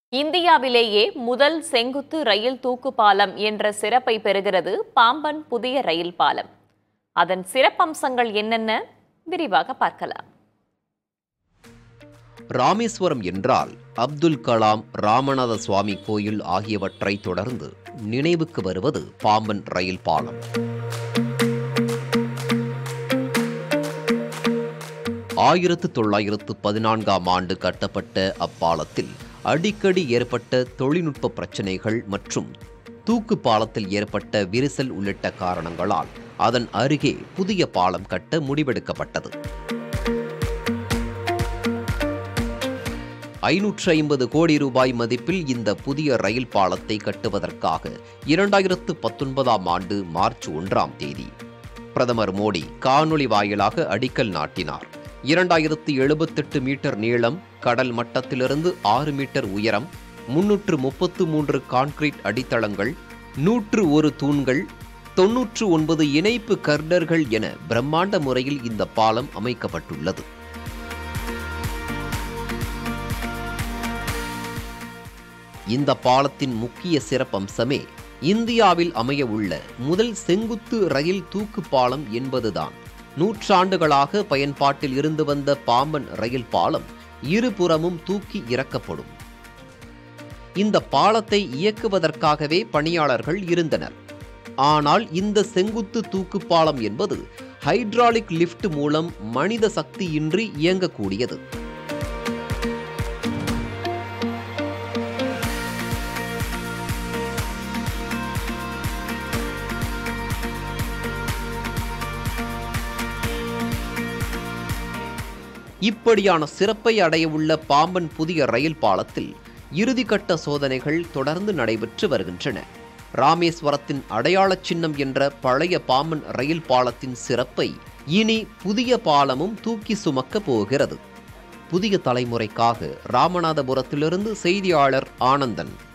இந்தியாவிலேயே முதல் செங்குத்து ரயில் தூக்கு பாலம் என்ற சிறப்பை பெறுகிறது பாம்பன் புதிய ரயில் பாலம் அதன் சிறப்பம்சங்கள் என்னென்ன விரிவாக பார்க்கலாம் ராமேஸ்வரம் என்றால் அப்துல் கலாம் ராமநாத சுவாமி கோயில் ஆகியவற்றை தொடர்ந்து நினைவுக்கு வருவது பாம்பன் ரயில் பாலம் ஆயிரத்து தொள்ளாயிரத்து பதினான்காம் ஆண்டு கட்டப்பட்ட அப்பாலத்தில் அடிக்கடி ஏற்பட்ட தொழில்நுட்ப பிரச்சனைகள் மற்றும் தூக்கு பாலத்தில் ஏற்பட்ட விரிசல் உள்ளிட்ட காரணங்களால் அதன் அருகே புதிய பாலம் கட்ட முடிவெடுக்கப்பட்டது ஐநூற்று ஐம்பது கோடி ரூபாய் மதிப்பில் இந்த புதிய ரயில் பாலத்தை கட்டுவதற்காக இரண்டாயிரத்து பத்தொன்பதாம் ஆண்டு மார்ச் ஒன்றாம் தேதி பிரதமர் மோடி காணொளி வாயிலாக அடிக்கல் நாட்டினார் இரண்டாயிரத்து எழுபத்தெட்டு மீட்டர் நீளம் கடல் மட்டத்திலிருந்து ஆறு மீட்டர் உயரம் முன்னூற்று முப்பத்து மூன்று கான்கிரீட் அடித்தளங்கள் நூற்று ஒரு தூண்கள் தொன்னூற்று ஒன்பது இணைப்பு கர்டர்கள் என பிரம்மாண்ட முறையில் இந்த பாலம் அமைக்கப்பட்டுள்ளது இந்த பாலத்தின் முக்கிய சிறப்பம்சமே இந்தியாவில் அமைய உள்ள முதல் செங்குத்து ரயில் தூக்கு பாலம் என்பதுதான் நூற்றாண்டுகளாக பயன்பாட்டில் இருந்து வந்த பாம்பன் ரயில் பாலம் இருபுறமும் தூக்கி இறக்கப்படும் இந்த பாலத்தை இயக்குவதற்காகவே பணியாளர்கள் இருந்தனர் ஆனால் இந்த செங்குத்து தூக்கு பாலம் என்பது ஹைட்ராலிக் லிஃப்ட் மூலம் மனித சக்தியின்றி இயங்கக்கூடியது இப்படியான சிறப்பை அடையவுள்ள பாம்பன் புதிய ரயில் பாலத்தில் இறுதிக்கட்ட சோதனைகள் தொடர்ந்து நடைபெற்று வருகின்றன ராமேஸ்வரத்தின் அடையாள சின்னம் என்ற பழைய பாம்பன் ரயில் பாலத்தின் சிறப்பை இனி புதிய பாலமும் தூக்கி சுமக்க போகிறது புதிய தலைமுறைக்காக ராமநாதபுரத்திலிருந்து செய்தியாளர் ஆனந்தன்